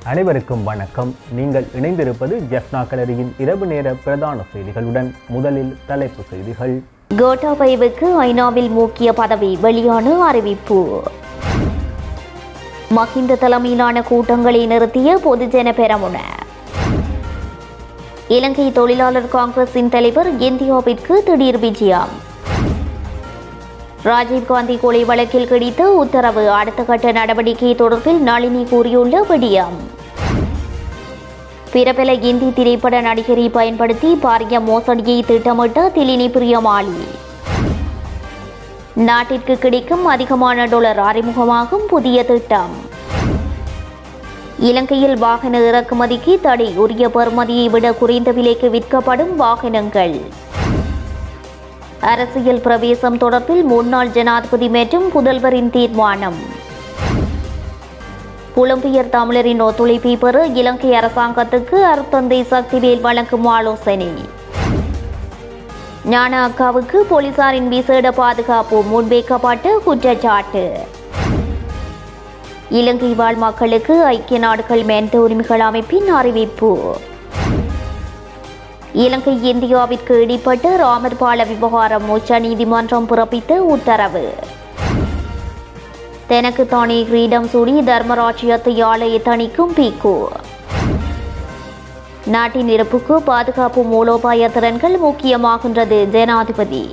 அனைவருக்கும் வணக்கம் நீங்கள் இணைந்திருப்பது ஜெஃப்னா கலரியின் இரவு நேர பிரதான செய்திகளுடன் முதலில் தலைப்பு செய்திகள் கோட்டாபயவுக்கு ஐநாவில் முக்கிய பதவி வெளியான அறிவிப்பு மஹிந்த தலைமையிலான கூட்டங்களை நிறுத்திய பொதுஜன பெரமுன இலங்கை தொழிலாளர் காங்கிரசின் தலைவர் இந்தியாவிற்கு திடீர் விஜயம் ராஜீவ்காந்தி கொலை வழக்கில் கிடைத்த உத்தரவு அடுத்த கட்ட நடவடிக்கை தொடர்பில் நளினி கூறியுள்ள விடியம் பிரபல இந்தி திரைப்பட நடிகரை பயன்படுத்தி பாரிய மோசடியை திட்டமிட்ட திலினி பிரியமாளி நாட்டிற்கு கிடைக்கும் அதிகமான டாலர் அறிமுகமாகும் புதிய திட்டம் இலங்கையில் வாகன இறக்குமதிக்கு தடை உரிய பெறுமதியை விட குறைந்த விலைக்கு விற்கப்படும் வாகனங்கள் அரசியல் பிரவேசம் தொடர்பில் முன்னாள் ஜனாதிபதி மற்றும் புதல்வரின் தீர்மானம் புலம்பெயர் தமிழரின் ஒத்துழைப்பை பெற இலங்கை அரசாங்கத்துக்கு அருத்தந்தை சக்திவேல் வழங்கும் ஆலோசனை ஞான அக்காவுக்கு போலீசாரின் விசேட பாதுகாப்பு முன்வைக்கப்பட்ட குற்றச்சாட்டு இலங்கை வாழ் மக்களுக்கு ஐக்கிய நாடுகள் மனித உரிமைகள் அமைப்பின் அறிவிப்பு இலங்கை இந்தியாவிற்கு இடைப்பட்ட ராமர் பால விவகாரம் உச்ச நீதிமன்றம் பிறப்பித்த உத்தரவு தனக்கு தானே கிரீடம் சூடி தர்மராஜ்யத்தை ஆலய தணிக்கும் பீக்கு நாட்டின் இருப்புக்கு பாதுகாப்பு மூலோபாய திறன்கள் முக்கியமாகின்றது ஜனாதிபதி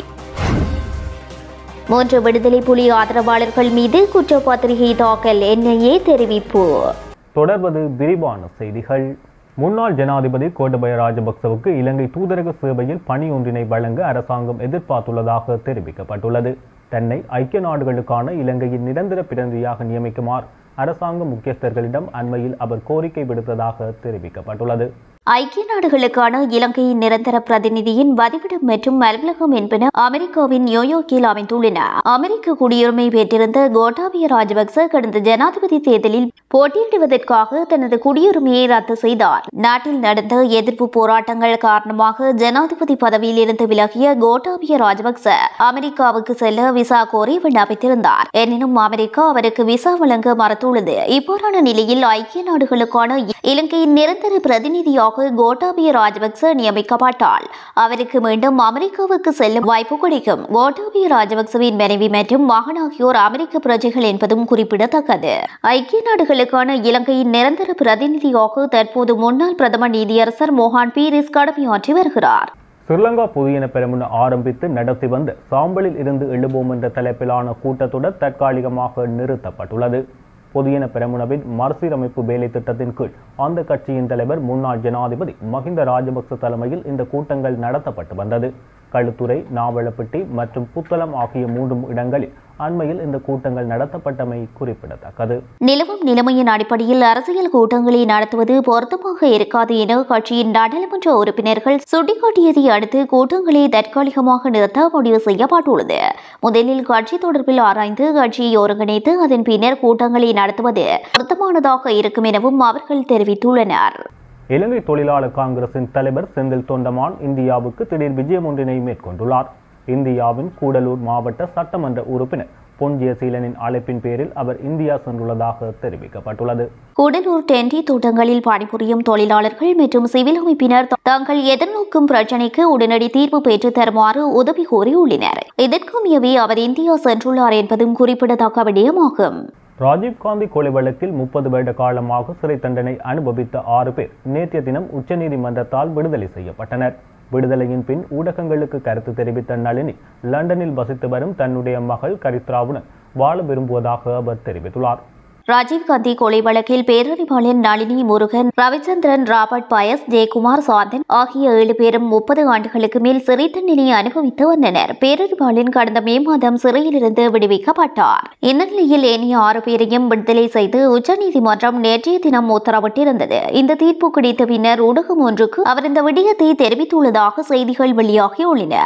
மூன்று விடுதலை புலி ஆதரவாளர்கள் மீது குற்றப்பத்திரிகை தாக்கல் என்ஐஏ தெரிவிப்பு தொடர்வது விரிவான செய்திகள் முன்னாள் ஜனாதிபதி கோட்டபய ராஜபக்சவுக்கு இலங்கை தூதரக சேவையில் பணி ஒன்றினை வழங்க அரசாங்கம் எதிர்பார்த்துள்ளதாக தெரிவிக்கப்பட்டுள்ளது தன்னை ஐக்கிய நாடுகளுக்கான இலங்கையின் நிரந்தர பிரதிநிதியாக நியமிக்குமாறு அரசாங்க முக்கியஸ்தர்களிடம் அண்மையில் அவர் கோரிக்கை விடுத்ததாக தெரிவிக்கப்பட்டுள்ளது ஐக்கிய நாடுகளுக்கான இலங்கையின் நிரந்தர பிரதிநிதியின் வதிவிடம் மற்றும் அலுவலகம் என்பன அமெரிக்காவின் நியூயார்க்கில் அமைந்துள்ளன அமெரிக்க குடியுரிமை பெற்றிருந்த கோட்டாபய ராஜபக்ச கடந்த ஜனாதிபதி தேர்தலில் போட்டியிடுவதற்காக தனது குடியுரிமையை ரத்து செய்தார் நாட்டில் நடந்த எதிர்ப்பு போராட்டங்கள் காரணமாக ஜனாதிபதி பதவியில் இருந்து விலகிய கோட்டாபய ராஜபக்ச அமெரிக்காவுக்கு செல்ல விசா கோரி விண்ணப்பித்திருந்தார் எனினும் அமெரிக்கா அவருக்கு விசா வழங்க மறுத்துள்ளது இவ்வாறான நிலையில் ஐக்கிய நாடுகளுக்கான இலங்கையின் நிரந்தர பிரதிநிதியாக கோட்டாபய ராஜபக்ச நியமிக்கப்பட்டால் அவருக்கு மீண்டும் அமெரிக்காவுக்கு செல்லும் வாய்ப்பு கிடைக்கும் கோட்டாபய ராஜபக்சவின் மனைவி மற்றும் மகன் ஆகியோர் அமெரிக்க பிரஜைகள் என்பதும் குறிப்பிடத்தக்கது ஐக்கிய நாடுகளுக்கான இலங்கையின் நிரந்தர பிரதிநிதியாக தற்போது முன்னாள் பிரதமர் நீதியரசர் மோகன் பீரிஸ் கடமையாற்றி வருகிறார் ஸ்ரீலங்கா புதியன பெருமுன ஆரம்பித்து நடத்தி வந்த சாம்பலில் இருந்து எழுவோம் என்ற தலைப்பிலான கூட்டத்தொடர் தற்காலிகமாக நிறுத்தப்பட்டுள்ளது புதியன பெரமுனவின் மறுசீரமைப்பு வேலை திட்டத்தின் கீழ் அந்த கட்சியின் தலைவர் முன்னாள் ஜனாதிபதி மஹிந்த ராஜபக்ச தலைமையில் இந்த கூட்டங்கள் நடத்தப்பட்டு வந்தது களுத்துறை நாவலப்பட்டி மற்றும் புத்தளம் ஆகிய மூன்று இடங்களில் அண்மையில் இந்த கூட்டங்கள் நடத்தப்பட்டமை குறிப்பிடத்தக்கது நிலவும் நிலைமையின் அடிப்படையில் அரசியல் கூட்டங்களை நடத்துவது பொருத்தமாக இருக்காது என கட்சியின் நாடாளுமன்ற உறுப்பினர்கள் சுட்டிக்காட்டியதை அடுத்து கூட்டங்களை தற்காலிகமாக நிறுத்த முடிவு செய்யப்பட்டுள்ளது முதலில் கட்சி தொடர்பில் ஆராய்ந்து கட்சியை ஒருங்கிணைத்து அதன் பின்னர் கூட்டங்களை நடத்துவது பொருத்தமானதாக இருக்கும் எனவும் அவர்கள் தெரிவித்துள்ளனர் இலங்கை தொழிலாளர் காங்கிரசின் தலைவர் செந்தில் தொண்டமான் இந்தியாவுக்கு திடீர் விஜயம் ஒன்றினை மேற்கொண்டுள்ளார் இந்தியாவின் கூடலூர் மாவட்ட சட்டமன்ற உறுப்பினர் பொன்ஜியசீலனின் அழைப்பின் பேரில் அவர் இந்தியா சென்றுள்ளதாக தெரிவிக்கப்பட்டுள்ளது கூடலூர் டென்டி தோட்டங்களில் பணிபுரியும் தொழிலாளர்கள் மற்றும் சிவில் அமைப்பினர் தாங்கள் எதிர்நோக்கும் பிரச்சினைக்கு உடனடி தீர்வு பெற்றுத் தருமாறு உதவி கோரியுள்ளனர் இதற்குமையவே அவர் இந்தியா சென்றுள்ளார் என்பதும் குறிப்பிடத்தக்க விடயமாகும் ராஜீவ்காந்தி கொலை வழக்கில் முப்பது வருட காலமாக சிறை தண்டனை அனுபவித்த ஆறு பேர் நேற்றைய தினம் உச்சநீதிமன்றத்தால் விடுதலை செய்யப்பட்டனர் விடுதலையின் பின் ஊடகங்களுக்கு கருத்து தெரிவித்த நளினி லண்டனில் வசித்து வரும் தன்னுடைய மகள் கரித்ராவுடன் வாழ விரும்புவதாக அவர் தெரிவித்துள்ளார் ராஜீவ்காந்தி கொலை வழக்கில் பேரறிவாளன் நளினி முருகன் ரவிச்சந்திரன் ராபர்ட் பயஸ் ஜெயக்குமார் சாந்தன் ஆகிய ஏழு பேரும் முப்பது ஆண்டுகளுக்கு மேல் சிறை தண்டனை அனுபவித்து வந்தனர் பேரறிவாளன் கடந்த மே மாதம் சிறையிலிருந்து விடுவிக்கப்பட்டார் இந்நிலையில் ஏனைய ஆறு பேரையும் விடுதலை செய்து உச்சநீதிமன்றம் நேற்றைய தினம் உத்தரவிட்டிருந்தது இந்த தீர்ப்பு கிடைத்த பின்னர் ஊடகம் ஒன்றுக்கு அவர் இந்த விடயத்தை தெரிவித்துள்ளதாக செய்திகள் வெளியாகியுள்ளன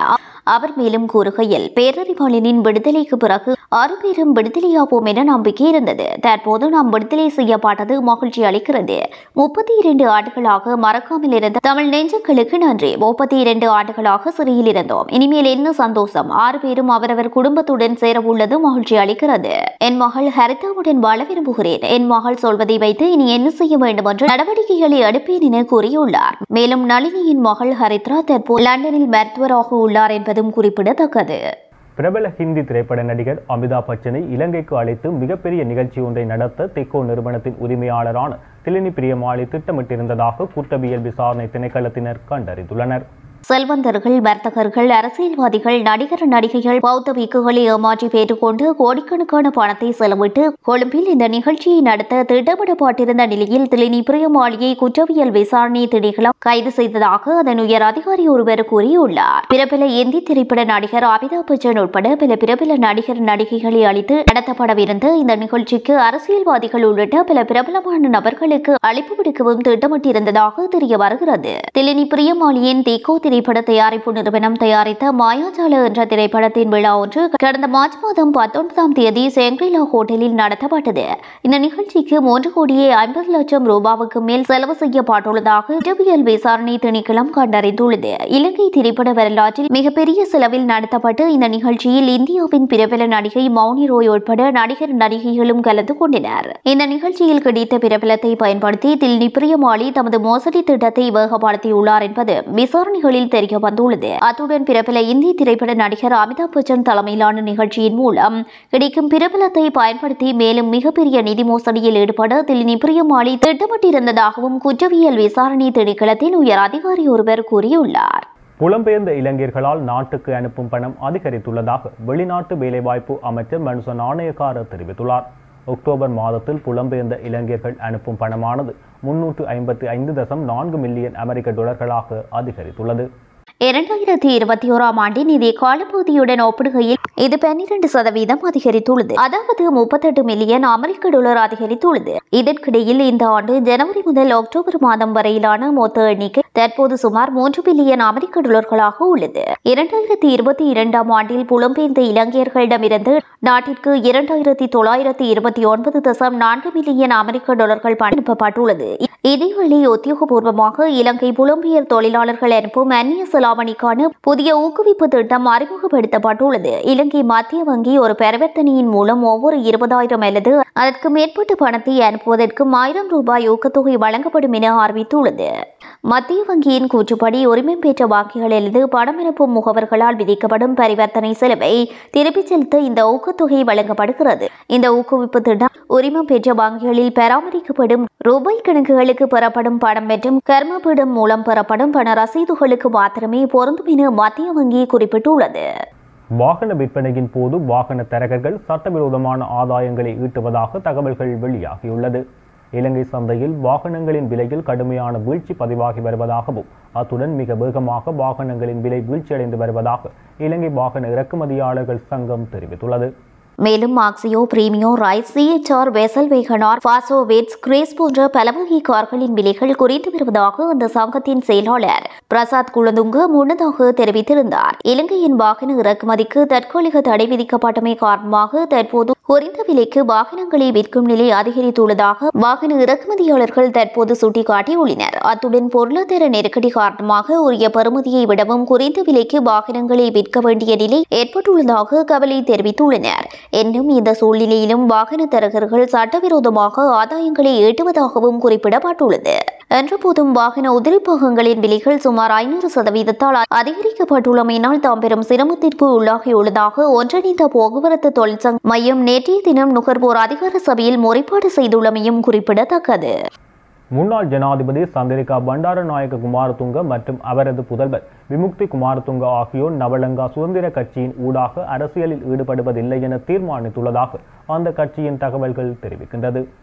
அவர் மேலும் கூறுகையில் பேரறிவாளனின் விடுதலைக்கு பிறகு ஆறு பேரும் விடுதலையாவோம் என நம்பிக்கை இருந்தது தற்போது நாம் விடுதலை செய்யப்பட்டது மகிழ்ச்சி அளிக்கிறது முப்பத்தி இரண்டு ஆண்டுகளாக மறக்காமல் இருந்த தமிழ் நெஞ்சங்களுக்கு நன்றி முப்பத்தி இரண்டு ஆண்டுகளாக சிறையில் இருந்தோம் இனிமேல் என்ன சந்தோஷம் ஆறு பேரும் அவரவர் குடும்பத்துடன் சேர உள்ளது மகிழ்ச்சி அளிக்கிறது என் மகள் ஹரிதாவுடன் வாழ விரும்புகிறேன் என் மகள் சொல்வதை வைத்து இனி என்ன செய்ய வேண்டும் என்று நடவடிக்கைகளை எடுப்பேன் என கூறியுள்ளார் மேலும் நளினியின் மகள் ஹரித்ரா தற்போது லண்டனில் மருத்துவராக உள்ளார் என்பதும் குறிப்பிடத்தக்கது பிரபல ஹிந்தி திரைப்பட நடிகர் அமிதாப் பச்சனை இலங்கைக்கு அழைத்து மிகப்பெரிய நிகழ்ச்சி ஒன்றை நடத்த தெக்கோ நிறுவனத்தின் உரிமையாளரான திலினி பிரியமாளி திட்டமிட்டிருந்ததாக குற்றவியல் விசாரணை திணைக்களத்தினர் கண்டறிந்துள்ளனர் செல்வந்தர்கள் வர்த்தகர்கள் அரசியல்வாதிகள் நடிகர் நடிகைகள் பௌத்த பிக்குகளை ஏமாற்றி பெற்றுக்கொண்டு கோடிக்கணக்கான பணத்தை செலவிட்டு கொழும்பில் இந்த நிகழ்ச்சியை நடத்த திட்டமிடப்பட்டிருந்த நிலையில் திலினி பிரியமாளியை குற்றவியல் விசாரணை திணைக்களம் கைது செய்ததாக அதன் உயர் அதிகாரி ஒருவர் கூறியுள்ளார் பிரபல இந்தி திரைப்பட நடிகர் அமிதாப் பச்சன் உட்பட பல பிரபல நடிகர் நடிகைகளை அளித்து நடத்தப்படவிருந்த இந்த நிகழ்ச்சிக்கு அரசியல்வாதிகள் உள்ளிட்ட பல பிரபலமான நபர்களுக்கு அழைப்பு விடுக்கவும் திட்டமிட்டிருந்ததாக தெரிய வருகிறது திலினி பிரியமாளியின் தேக்கோ திரைப்பட தயாரிப்பு நிறுவனம் தயாரித்த மாயாஜால என்ற திரைப்படத்தின் விழா ஒன்று கடந்த மார்ச் மாதம் பத்தொன்பதாம் தேதி செங்க்ரிலா ஹோட்டலில் நடத்தப்பட்டது இந்த நிகழ்ச்சிக்கு மூன்று கோடியே ஐம்பது லட்சம் ரூபாவுக்கு மேல் செலவு செய்யப்பட்டுள்ளதாக குற்றவியல் விசாரணை திணைக்களம் கண்டறிந்துள்ளது இலங்கை திரைப்பட வரலாற்றில் மிகப்பெரிய செலவில் நடத்தப்பட்டு இந்த நிகழ்ச்சியில் இந்தியாவின் பிரபல நடிகை மௌனி ரோய் உட்பட நடிகர் நடிகைகளும் கலந்து கொண்டனர் இந்த நிகழ்ச்சியில் கிடைத்த பிரபலத்தை பயன்படுத்தி தில்னி பிரியமாளி தமது மோசடி திட்டத்தை வேகப்படுத்தியுள்ளார் என்பது விசாரணைகளில் தெரிய வந்துள்ளது அத்துடன் பிரபல இந்தி திரைப்பட நடிகர் அமிதாப் பச்சன் தலைமையிலான நிகழ்ச்சியின் மூலம் கிடைக்கும் பிரபலத்தை பயன்படுத்தி மேலும் மிகப்பெரிய நிதி மோசடியில் ஈடுபட தில்லினி பிரியமாளி திட்டமிட்டிருந்ததாகவும் குற்றவியல் விசாரணை திணைக்களத்தின் உயர் அதிகாரி ஒருவர் கூறியுள்ளார் புலம்பெயர்ந்த இளைஞர்களால் நாட்டுக்கு அனுப்பும் பணம் அதிகரித்துள்ளதாக வெளிநாட்டு வேலைவாய்ப்பு அமைச்சர் மனுச நாணயக்காரர் தெரிவித்துள்ளார் அக்டோபர் மாதத்தில் புலம்பெயர்ந்த இளைஞர்கள் அனுப்பும் பணமானது முன்னூற்று ஐம்பத்தி ஐந்து தசம் நான்கு மில்லியன் அமெரிக்க டாலர்களாக அதிகரித்துள்ளது இரண்டாயிரத்தி இருபத்தி ஓராம் ஆண்டின் நிதி காலப்பகுதியுடன் ஒப்பிடுகையில் இது பன்னிரண்டு சதவீதம் அதிகரித்துள்ளது அதாவது முப்பத்தெட்டு மில்லியன் அமெரிக்க டாலர் அதிகரித்துள்ளது இதற்கிடையில் இந்த ஆண்டு ஜனவரி முதல் அக்டோபர் மாதம் வரையிலான மொத்த எண்ணிக்கை தற்போது சுமார் மூன்று பில்லியன் அமெரிக்க டாலர்களாக உள்ளது இரண்டாயிரத்தி இருபத்தி இரண்டாம் ஆண்டில் புலம்பெயர்ந்த இலங்கையர்களிடமிருந்து நாட்டிற்கு இரண்டாயிரத்தி தொள்ளாயிரத்தி இருபத்தி ஒன்பது தசம் நான்கு மில்லியன் அமெரிக்க டாலர்கள் பணம் அனுப்பப்பட்டுள்ளது இதேவேளை உத்தியோகபூர்வமாக இலங்கை புலம்பெயர் தொழிலாளர்கள் அனுப்பும் அந்நிய செலாவணிக்கான புதிய ஊக்குவிப்பு திட்டம் அறிமுகப்படுத்தப்பட்டுள்ளது இலங்கை மத்திய வங்கி ஒரு பரிவர்த்தனையின் மூலம் ஒவ்வொரு இருபதாயிரம் அல்லது அதற்கு மேற்பட்ட பணத்தை அனுப்புவதற்கு ஆயிரம் ரூபாய் ஊக்கத்தொகை வழங்கப்படும் என அறிவித்துள்ளது மத்திய வங்கியின் கூற்றுப்படி உரிமை பெற்ற வங்கிகள் அல்லது பணம் அனுப்பும் முகவர்களால் விதிக்கப்படும் பரிவர்த்தனை செலவை திருப்பிச் செலுத்த இந்த ஊக்கத்தொகை வழங்கப்படுகிறது இந்த ஊக்குவிப்பு திட்டம் உரிமம் பெற்ற வங்கிகளில் பராமரிக்கப்படும் ரூபாய் கணக்குகளுக்கு பெறப்படும் பணம் மற்றும் கர்மபீடம் மூலம் பெறப்படும் பண ரசீதுகளுக்கு மாத்திரமே பொருந்தும் என மத்திய வங்கி குறிப்பிட்டுள்ளது வாகன விற்பனையின் போது வாகன தரகர்கள் சட்டவிரோதமான ஆதாயங்களை ஈட்டுவதாக தகவல்கள் வெளியாகியுள்ளது இலங்கை சந்தையில் வாகனங்களின் விலையில் கடுமையான வீழ்ச்சி பதிவாகி வருவதாகவும் அத்துடன் மிக வேகமாக வாகனங்களின் விலை வீழ்ச்சியடைந்து வருவதாக இலங்கை வாகன இறக்குமதியாளர்கள் சங்கம் தெரிவித்துள்ளது மேலும் மாக்சியோ Premio Raize CHR Vezel WagonR Passo Vitz Grace போன்ற பல வகை கார்களின் விலைகள் குறைந்து வருவதாக அந்த சங்கத்தின் செயலாளர் பிரசாத் குளந்துங்க முன்னதாக தெரிவித்திருந்தார் இலங்கையின் வாகன இறக்குமதிக்கு தற்காலிக தடை விதிக்கப்பட்டமை காரணமாக தற்போது குறைந்த விலைக்கு வாகனங்களை விற்கும் நிலை அதிகரித்துள்ளதாக வாகன இறக்குமதியாளர்கள் தற்போது சுட்டிக்காட்டியுள்ளனர் அத்துடன் பொருளாதார நெருக்கடி காரணமாக உரிய பெறுமதியை விடவும் குறைந்த விலைக்கு வாகனங்களை விற்க வேண்டிய நிலை ஏற்பட்டுள்ளதாக கவலை தெரிவித்துள்ளனர் என்னும் இந்த சூழ்நிலையிலும் வாகன தரகர்கள் சட்டவிரோதமாக ஆதாயங்களை ஈட்டுவதாகவும் குறிப்பிடப்பட்டுள்ளது என்றபோதும் வாகன உதிரிப்பாகங்களின் விலைகள் சுமார் ஐநூறு சதவீதத்தால் அதிகரிக்கப்பட்டுள்ளமையினால் தாம் பெரும் சிரமத்திற்கு உள்ளாகியுள்ளதாக ஒன்றிணைந்த போக்குவரத்து தொழிற்சங்க மையம் நேற்றைய தினம் நுகர்வோர் அதிகார சபையில் முறைப்பாடு செய்துள்ளமையும் குறிப்பிடத்தக்கது முன்னாள் ஜனாதிபதி சந்திரிகா பண்டாரநாயக்க குமாரதுங்க மற்றும் அவரது புதல்வர் விமுக்தி குமாரதுங்க ஆகியோர் நவலங்கா சுதந்திர கட்சியின் ஊடாக அரசியலில் ஈடுபடுவதில்லை என தீர்மானித்துள்ளதாக அந்த கட்சியின் தகவல்கள் தெரிவிக்கின்றது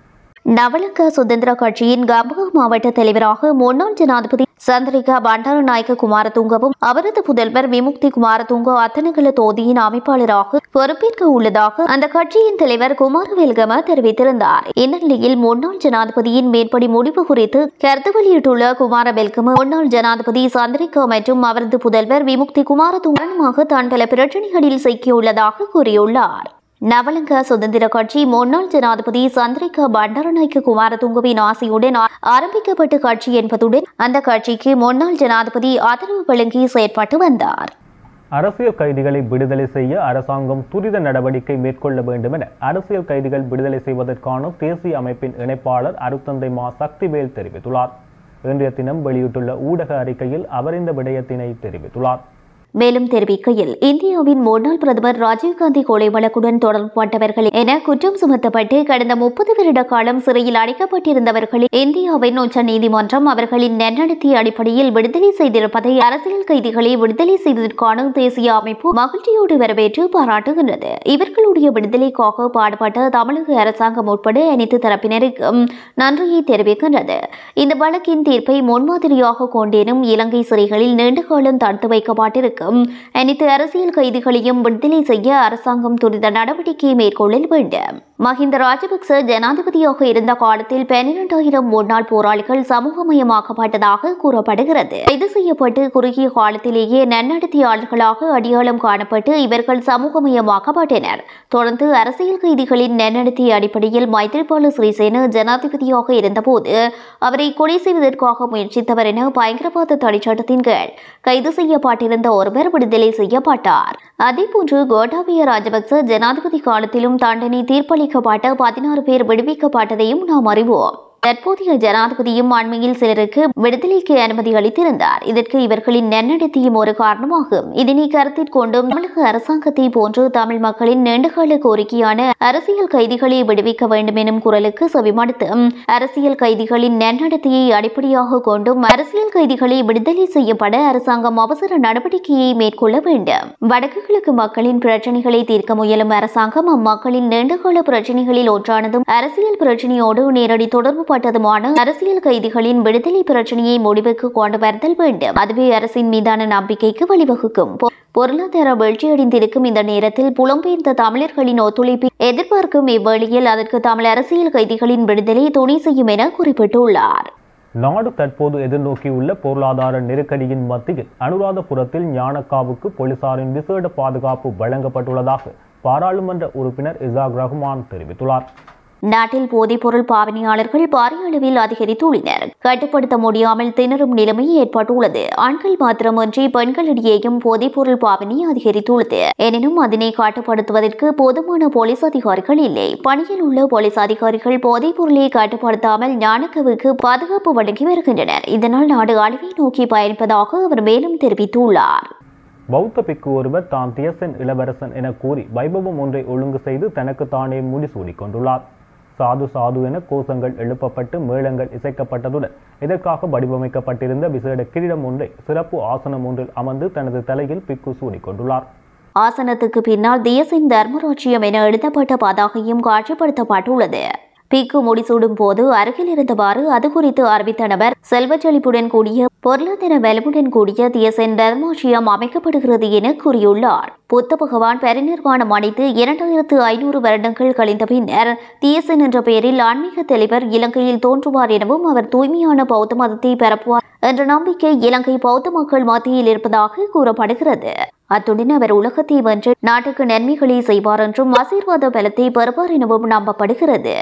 நவலங்க சுதந்திர கட்சியின் கம்பக மாவட்ட தலைவராக முன்னாள் ஜனாதிபதி சந்திரிகா பண்டாரநாயக்க குமாரதுங்கவும் அவரது புதல்வர் விமுக்தி குமாரதுங்க அத்தனகல தொகுதியின் அமைப்பாளராக பொறுப்பேற்க உள்ளதாக அந்த கட்சியின் தலைவர் குமாரவேல்கம தெரிவித்திருந்தார் இந்நிலையில் முன்னாள் ஜனாதிபதியின் மேற்படி முடிவு குறித்து கருத்து வெளியிட்டுள்ள குமாரவேல்கம முன்னாள் ஜனாதிபதி சந்திரிகா மற்றும் அவரது புதல்வர் விமுக்தி குமாரதுங்க காரணமாக தான் பல பிரச்சனைகளில் சிக்கியுள்ளதாக கூறியுள்ளார் நவலங்க சுதந்திர கட்சி முன்னாள் ஜனாதிபதி சந்திரிகா பண்டாரநாயக்க குமாரதுங்கவின் ஆசையுடன் ஆ- ஆரம்பிக்கப்பட்ட கட்சி என்பதுடன் அந்த கட்சிக்கு முன்னாள் ஜனாதிபதி ஆதரவு வழங்கி செயற்பட்டு வந்தார் அரசியல் கைதிகளை விடுதலை செய்ய அரசாங்கம் துரித நடவடிக்கை மேற்கொள்ள வேண்டும் என அரசியல் கைதிகள் விடுதலை செய்வதற்கான தேசிய அமைப்பின் இணைப்பாளர் அருத்தந்தை மா சக்திவேல் தெரிவித்துள்ளார் இன்றைய தினம் வெளியிட்டுள்ள ஊடக அறிக்கையில் அவர் இந்த விடயத்தினை தெரிவித்துள்ளார் மேலும் தெரிவிக்கையில் இந்தியாவின் முன்னாள் பிரதமர் ராஜீவ்காந்தி கொலை வழக்குடன் தொடர்புபட்டவர்கள் என குற்றம் சுமத்தப்பட்டு கடந்த முப்பது வருட காலம் சிறையில் அடைக்கப்பட்டிருந்தவர்களை இந்தியாவின் உச்ச நீதிமன்றம் அவர்களின் நன்னடத்தை அடிப்படையில் விடுதலை செய்திருப்பதை அரசியல் கைதிகளை விடுதலை செய்வதற்கான தேசிய அமைப்பு மகிழ்ச்சியோடு வரவேற்று பாராட்டுகின்றது இவர்களுடைய விடுதலைக்காக பாடுபட்ட தமிழக அரசாங்கம் உட்பட அனைத்து தரப்பினருக்கும் நன்றியை தெரிவிக்கின்றது இந்த வழக்கின் தீர்ப்பை முன்மாதிரியாக கொண்டேனும் இலங்கை சிறைகளில் நீண்டகாலம் தடுத்து வைக்கப்பட்டிருக்கும் அனைத்து அரசியல் கைதிகளையும் விடுதலை செய்ய அரசாங்கம் துரித நடவடிக்கை மேற்கொள்ள வேண்டும் மஹிந்த ராஜபக்ச ஜனாதிபதியாக இருந்த காலத்தில் பன்னிரண்டாயிரம் முன்னாள் போராளிகள் சமூகமயமாக்கப்பட்டதாக கூறப்படுகிறது கைது செய்யப்பட்டு குறுகிய காலத்திலேயே நன்னடத்தியாளர்களாக அடையாளம் காணப்பட்டு இவர்கள் சமூகமயமாக்கப்பட்டனர் தொடர்ந்து அரசியல் கைதிகளின் நன்னடத்தை அடிப்படையில் மைத்ரிபால சிறிசேன ஜனாதிபதியாக இருந்தபோது அவரை கொலை செய்வதற்காக முயற்சித்தவர் என பயங்கரவாத தடைச்சட்டத்தின் கீழ் கைது செய்யப்பட்டிருந்த ஒருவர் விடுதலை செய்யப்பட்டார் அதேபோன்று கோட்டாபய ராஜபக்ச ஜனாதிபதி காலத்திலும் தண்டனை தீர்ப்பளிக்கப்பட்ட பதினாறு பேர் விடுவிக்கப்பட்டதையும் நாம் அறிவோம் தற்போதைய ஜனாதிபதியும் அண்மையில் சிலருக்கு விடுதலைக்கு அனுமதி அளித்திருந்தார் இதற்கு இவர்களின் நன்னடத்தையும் ஒரு காரணமாகும் இதனை கருத்தில் கொண்டும் தமிழக அரசாங்கத்தை போன்று தமிழ் மக்களின் நீண்டகால கோரிக்கையான அரசியல் கைதிகளை விடுவிக்க வேண்டும் எனும் குரலுக்கு செவிமடுத்து அரசியல் கைதிகளின் நன்னடத்தையை அடிப்படையாக கொண்டும் அரசியல் கைதிகளை விடுதலை செய்யப்பட அரசாங்கம் அவசர நடவடிக்கையை மேற்கொள்ள வேண்டும் வடக்கு கிழக்கு மக்களின் பிரச்சனைகளை தீர்க்க முயலும் அரசாங்கம் அம்மக்களின் நீண்டகால பிரச்சனைகளில் ஒன்றானதும் அரசியல் பிரச்சனையோடு நேரடி தொடர்பு பட்டதுமான அரசியல் கைதிகளின் விடுதலை பிரச்சனையை முடிவுக்கு கொண்டு வருதல் வேண்டும் அதுவே அரசின் மீதான நம்பிக்கைக்கு வழிவகுக்கும் பொ- பொருளாதார வீழ்ச்சியடைந்திருக்கும் இந்த நேரத்தில் புலம்பெயர்ந்த தமிழர்களின் ஒத்துழைப்பை எதிர்பார்க்கும் இவ்வேளையில் அதற்கு தமிழ் அரசியல் கைதிகளின் விடுதலை துணை செய்யும் என குறிப்பிட்டுள்ளார் நாடு தற்போது எதிர்நோக்கியுள்ள பொருளாதார நெருக்கடியின் மத்தியில் அனுராதபுரத்தில் ஞானக்காவுக்கு போலீசாரின் விசேட பாதுகாப்பு வழங்கப்பட்டுள்ளதாக பாராளுமன்ற உறுப்பினர் இசாக் ரஹ்மான் தெரிவித்துள்ளார் நாட்டில் போதைப்பொருள் பாவனையாளர்கள் பாரிய அளவில் அதிகரித்துள்ளனர் கட்டுப்படுத்த முடியாமல் திணறும் நிலைமை ஏற்பட்டுள்ளது ஆண்கள் மாத்திரமன்றி பெண்களிடையேயும் போதைப்பொருள் பாவனை அதிகரித்துள்ளது எனினும் அதனை கட்டுப்படுத்துவதற்கு போதுமான போலீஸ் அதிகாரிகள் இல்லை பணியில் உள்ள போலீஸ் அதிகாரிகள் போதைப் பொருளை கட்டுப்படுத்தாமல் ஞானக்கவுக்கு பாதுகாப்பு வழங்கி வருகின்றனர் இதனால் நாடு அழிவை நோக்கி பயணிப்பதாக அவர் மேலும் தெரிவித்துள்ளார் பௌத்த பிக்கு ஒருவர் தான் தியசன் இளவரசன் என கூறி வைபவம் ஒன்றை ஒழுங்கு செய்து தனக்கு தானே முடிசூடிக் கொண்டுள்ளார் சாது சாது என கோஷங்கள் எழுப்பப்பட்டு மேளங்கள் இசைக்கப்பட்டதுடன் இதற்காக வடிவமைக்கப்பட்டிருந்த விசேட கிரீடம் ஒன்றை சிறப்பு ஆசனம் ஒன்றில் அமர்ந்து தனது தலையில் பிக்கு சூடிக் கொண்டுள்ளார் ஆசனத்துக்கு பின்னால் தேசின் தர்மராட்சியம் என எழுதப்பட்ட பதாகையும் காட்சிப்படுத்தப்பட்டுள்ளது பிக்கு முடிசூடும் போது அருகில் இருந்தவாறு அது குறித்து அறிவித்த நபர் செல்வச் செழிப்புடன் கூடிய பொருளாதார வலுவுடன் கூடிய தியசன் தர்மாட்சியம் அமைக்கப்படுகிறது என கூறியுள்ளார் புத்த பகவான் பரிநிர்வாணம் அடைந்து இரண்டாயிரத்து ஐநூறு வருடங்கள் கழிந்த பின்னர் தியசன் என்ற பெயரில் ஆன்மீக தலைவர் இலங்கையில் தோன்றுவார் எனவும் அவர் தூய்மையான பௌத்த மதத்தை பரப்புவார் என்ற நம்பிக்கை இலங்கை பௌத்த மக்கள் மத்தியில் இருப்பதாக கூறப்படுகிறது அத்துடன் அவர் உலகத்தை வென்று நாட்டுக்கு நன்மைகளை செய்வார் என்றும் ஆசீர்வாத பலத்தை பெறுவார் எனவும் நம்பப்படுகிறது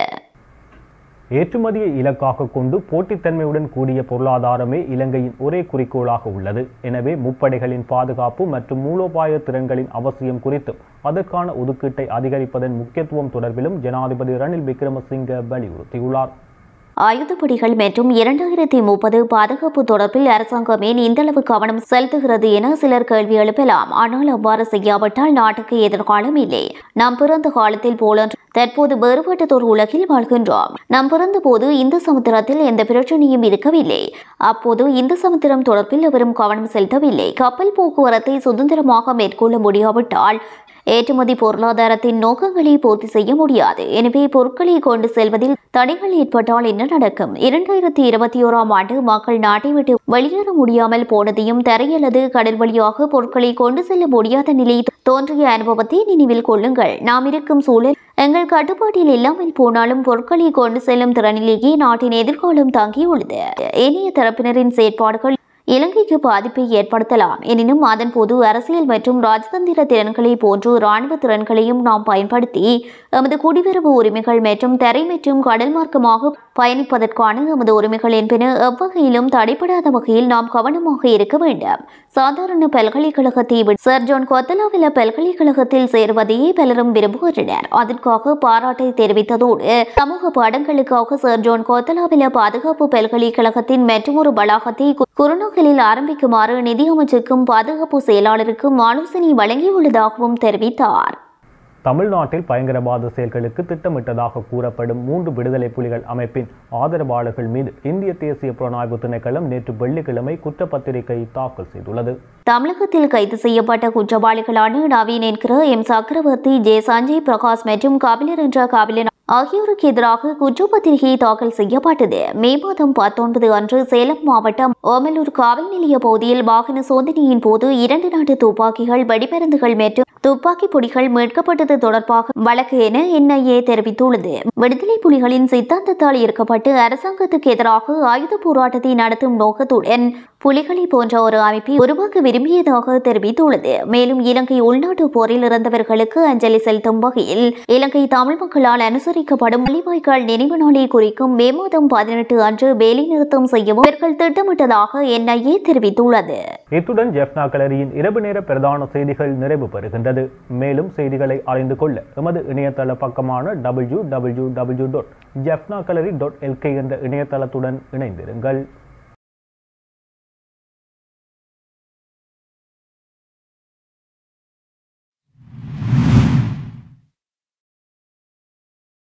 ஏற்றுமதியை இலக்காக கொண்டு போட்டித்தன்மையுடன் கூடிய பொருளாதாரமே இலங்கையின் ஒரே குறிக்கோளாக உள்ளது எனவே முப்படைகளின் பாதுகாப்பு மற்றும் மூலோபாய திறன்களின் அவசியம் குறித்தும் அதற்கான ஒதுக்கீட்டை அதிகரிப்பதன் முக்கியத்துவம் தொடர்பிலும் ஜனாதிபதி ரணில் விக்ரமசிங்க வலியுறுத்தியுள்ளார் ஆயுதப்படைகள் மற்றும் இரண்டாயிரத்தி முப்பது பாதுகாப்பு தொடர்பில் அரசாங்கம் ஏன் இந்தளவு கவனம் செலுத்துகிறது என சிலர் கேள்வி எழுப்பலாம் ஆனால் அவ்வாறு செய்யாவிட்டால் நாட்டுக்கு எதிர்காலம் இல்லை நாம் பிறந்த காலத்தில் போலன்று தற்போது வேறுபட்டதொரு உலகில் வாழ்கின்றோம் நாம் பிறந்தபோது இந்து சமுத்திரத்தில் எந்த பிரச்சனையும் இருக்கவில்லை அப்போது இந்து சமுத்திரம் தொடர்பில் எவரும் கவனம் செலுத்தவில்லை கப்பல் போக்குவரத்தை சுதந்திரமாக மேற்கொள்ள முடியாவிட்டால் ஏற்றுமதி பொருளாதாரத்தின் நோக்கங்களை பூர்த்தி செய்ய முடியாது எனவே பொருட்களை கொண்டு செல்வதில் தடைகள் ஏற்பட்டால் என்ன நடக்கும் இரண்டாயிரத்தி இருபத்தி ஓராம் ஆண்டு மக்கள் நாட்டை விட்டு வெளியேற முடியாமல் போனதையும் தரை அல்லது கடல் வழியாக பொருட்களை கொண்டு செல்ல முடியாத நிலை தோன்றிய அனுபவத்தை நினைவில் கொள்ளுங்கள் நாம் இருக்கும் சூழல் எங்கள் கட்டுப்பாட்டில் இல்லாமல் போனாலும் பொருட்களை கொண்டு செல்லும் திறனிலேயே நாட்டின் எதிர்காலம் தங்கியுள்ளது ஏனைய தரப்பினரின் செயற்பாடுகள் இலங்கைக்கு பாதிப்பை ஏற்படுத்தலாம் எனினும் அதன் போது அரசியல் மற்றும் ராஜதந்திர திறன்களை போன்று இராணுவ திறன்களையும் நாம் பயன்படுத்தி எமது குடிவரவு உரிமைகள் மற்றும் தரை மற்றும் கடல் மார்க்கமாக பயணிப்பதற்கான எமது உரிமைகள் என்பன எவ்வகையிலும் தடைப்படாத வகையில் நாம் கவனமாக இருக்க வேண்டும் சாதாரண பல்கலைக்கழகத்தை விட சர் ஜான் கொத்தலாவில பல்கலைக்கழகத்தில் சேருவதையே பலரும் விரும்புகின்றனர் அதற்காக பாராட்டை தெரிவித்ததோடு சமூக பாடங்களுக்காக சர் ஜான் கொத்தலாவில பாதுகாப்பு பல்கலைக்கழகத்தின் மற்றொரு வளாகத்தை குருநகலில் ஆரம்பிக்குமாறு நிதியமைச்சுக்கும் பாதுகாப்பு செயலாளருக்கும் ஆலோசனை வழங்கியுள்ளதாகவும் தெரிவித்தார் தமிழ்நாட்டில் பயங்கரவாத செயல்களுக்கு திட்டமிட்டதாக கூறப்படும் மூன்று விடுதலை புலிகள் அமைப்பின் ஆதரவாளர்கள் மீது இந்திய தேசிய புலனாய்வு திணைக்களம் நேற்று வெள்ளிக்கிழமை குற்றப்பத்திரிகை தாக்கல் செய்துள்ளது தமிழகத்தில் கைது செய்யப்பட்ட குற்றவாளிகளான நவீன் என்கிற எம் சக்கரவர்த்தி ஜே சஞ்சய் பிரகாஷ் மற்றும் கபிலர் என்ற கபிலன் ஆகியோருக்கு எதிராக குற்றப்பத்திரிகை தாக்கல் செய்யப்பட்டது மே மாதம் பத்தொன்பது அன்று சேலம் மாவட்டம் ஓமலூர் காவல் நிலைய பகுதியில் வாகன சோதனையின் போது இரண்டு நாட்டு துப்பாக்கிகள் வெடிமருந்துகள் மற்றும் துப்பாக்கி பொடிகள் மீட்கப்பட்டது தொடர்பாக வழக்கு என என்ஐஏ தெரிவித்துள்ளது விடுதலை புலிகளின் சித்தாந்தத்தால் ஈர்க்கப்பட்டு அரசாங்கத்துக்கு எதிராக ஆயுத போராட்டத்தை நடத்தும் நோக்கத்துடன் புலிகளை போன்ற ஒரு அமைப்பை உருவாக்க விரும்பியதாக தெரிவித்துள்ளது மேலும் இலங்கை உள்நாட்டு போரில் இறந்தவர்களுக்கு அஞ்சலி செலுத்தும் வகையில் இலங்கை தமிழ் மக்களால் அனுசரிக்கப்படும் மொழிவாய்க்கால் நினைவு நாளை குறிக்கும் மே மாதம் பதினெட்டு அன்று வேலை நிறுத்தம் செய்யவும் இவர்கள் திட்டமிட்டதாக என்ஐஏ தெரிவித்துள்ளது இத்துடன் ஜெஃப்னா கலரியின் இரவு நேர பிரதான செய்திகள் நிறைவு பெறுகின்றது மேலும் செய்திகளை அறிந்து கொள்ள எமது இணையதள பக்கமான W W W dot Jaffna gallery dot L K என்ற இணையதளத்துடன் இணைந்திருங்கள்